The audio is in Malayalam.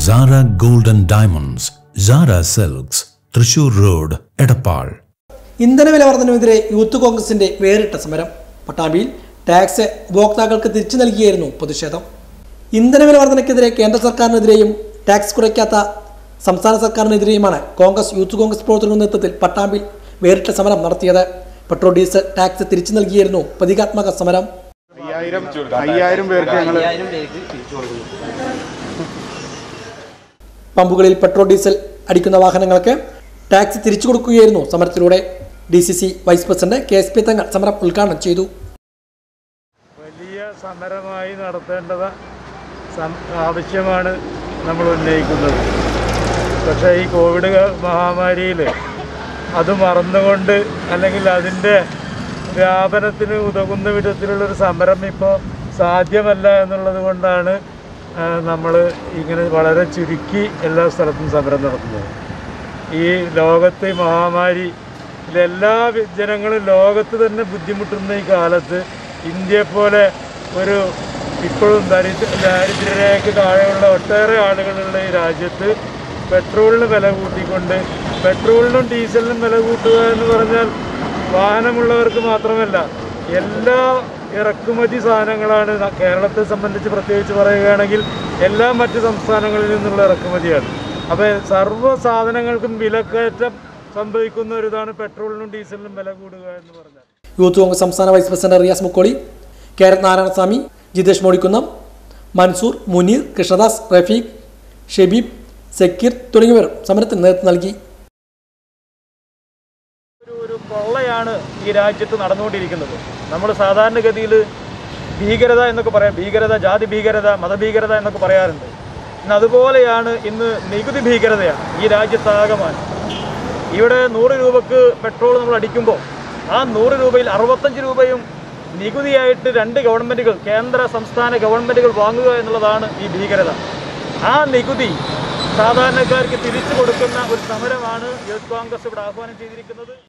Sara golden diamonds Sara silks Thrissur road Edappal ഇന്ധനവില വർധനവിനെതിരെ യൂത്ത് കോൺഗ്രസിന്റെ വേറിട്ട സമരം പട്ടാമ്പിയിൽ ടാക്സ് ഉപഭോക്താക്കൾക്ക് തിരിച്ചു നൽകിയായിരുന്നു പ്രതിഷേധം ഇന്ധനവില വർധനയ്ക്കെതിരെ കേന്ദ്ര സർക്കാരിനെതിരെയും ടാക്സ് കുറയ്ക്കാത്ത സംസ്ഥാന സർക്കാരിനെതിരെയുമാണ് കോൺഗ്രസ് യൂത്ത് കോൺഗ്രസ് പ്രവർത്തകരുടെ നേതൃത്വത്തിൽ പട്ടാമ്പിൽ വേറിട്ട സമരം നടത്തിയത് പെട്രോൾ ഡീസൽ ടാക്സ് തിരിച്ചു നൽകിയായിരുന്നു പ്രതീകാത്മക സമരം അയ്യായിരം അയ്യായിരം പേർക്ക് ഞങ്ങൾ പമ്പുകളിൽ പെട്രോൾ ഡീസൽ അടിക്കുന്ന വാഹനങ്ങൾക്ക് ടാക്സ് തിരിച്ചു കൊടുക്കുകയായിരുന്നു സമരത്തിലൂടെ D C C vice president K S P Thangal സമരം ഉദ്ഘാടനം ചെയ്തു വലിയ സമരമായി നടത്തേണ്ടത് സം- ആവശ്യമാണ് നമ്മൾ ഉന്നയിക്കുന്നത് പക്ഷേ ഈ കോവിഡ് ക- മഹാമാരിയിൽ അത് മറന്നുകൊണ്ട് അല്ലെങ്കിൽ അതിൻ്റെ വ്യാപനത്തിന് ഉതകുന്ന വിധത്തിലുള്ളൊരു സമരം ഇപ്പോൾ സാധ്യമല്ല എന്നുള്ളത് കൊണ്ടാണ് നമ്മൾ ഇങ്ങനെ വളരെ ചുരുക്കി എല്ലാ സ്ഥലത്തും സമരം നടത്തുന്നത് ഈ ലോകത്ത് ഈ മഹാമാരി എല്ലാ വി- ജനങ്ങളും ലോകത്ത് തന്നെ ബുദ്ധിമുട്ടുന്ന ഈ കാലത്ത് ഇന്ത്യയെ പോലെ ഒരു ഇപ്പോഴും ദരിദ്ര ദാരിദ്ര്യരേഖയ്ക്ക് താഴെയുള്ള ഒട്ടേറെ ആളുകളുള്ള ഈ രാജ്യത്ത് പെട്രോളിന് വില കൂട്ടിക്കൊണ്ട് പെട്രോളിനും ഡീസലിനും വില കൂട്ടുക എന്ന് പറഞ്ഞാൽ വാഹനമുള്ളവർക്ക് മാത്രമല്ല എല്ലാ ഇറക്കുമതി സാധനങ്ങളാണ് ന- കേരളത്തെ സംബന്ധിച്ച് പ്രത്യേകിച്ച് പറയുകയാണെങ്കിൽ എല്ലാ മറ്റ് സംസ്ഥാനങ്ങളിൽ നിന്നുള്ള ഇറക്കുമതിയാണ് അപ്പോൾ സർവ്വ സാധനങ്ങൾക്കും വിലക്കയറ്റം സംഭവിക്കുന്ന ഒരു ഇതാണ് പെട്രോളിനും ഡീസലിനും വില കൂടുക എന്ന് പറഞ്ഞാൽ യൂത്ത് കോൺഗ്രസ് സംസ്ഥാന vice president Riyas Mukkoli K R Narayanaswamy Jithesh Modikkunnam Mansoor Muneer Krishnadas Rafeeq Shebeeb Sakkeer തുടങ്ങിയവർ സമരത്തിന് നേതൃത്വം നൽകി ഒരു ഒരു കൊള്ളയാണ് ഈ രാജ്യത്ത് നടന്നുകൊണ്ടിരിക്കുന്നത് നമ്മൾ സാധാരണഗതിയിൽ ഭീകരത എന്നൊക്കെ പറയാം ഭീകരത ജാതി ഭീകരത മതഭീകരത എന്നൊക്കെ പറയാറുണ്ട് ഇന്ന് അതുപോലെയാണ് ഇന്ന് നികുതി ഭീകരതയാണ് ഈ രാജ്യത്താകമാനം ഇവിടെ നൂറ് രൂപക്ക് പെട്രോൾ നമ്മൾ അടിക്കുമ്പോൾ ആ നൂറ് രൂപയിൽ അറുപത്തഞ്ച് രൂപയും നികുതിയായിട്ട് രണ്ട് ഗവൺമെൻറ്റുകൾ കേന്ദ്ര സംസ്ഥാന ഗവൺമെൻറ്റുകൾ വാങ്ങുക എന്നുള്ളതാണ് ഈ ഭീകരത ആ നികുതി സാധാരണക്കാർക്ക് തിരിച്ചു കൊടുക്കുന്ന ഒരു സമരമാണ് യൂത്ത് കോൺഗ്രസ് ഇവിടെ ആഹ്വാനം ചെയ്തിരിക്കുന്നത്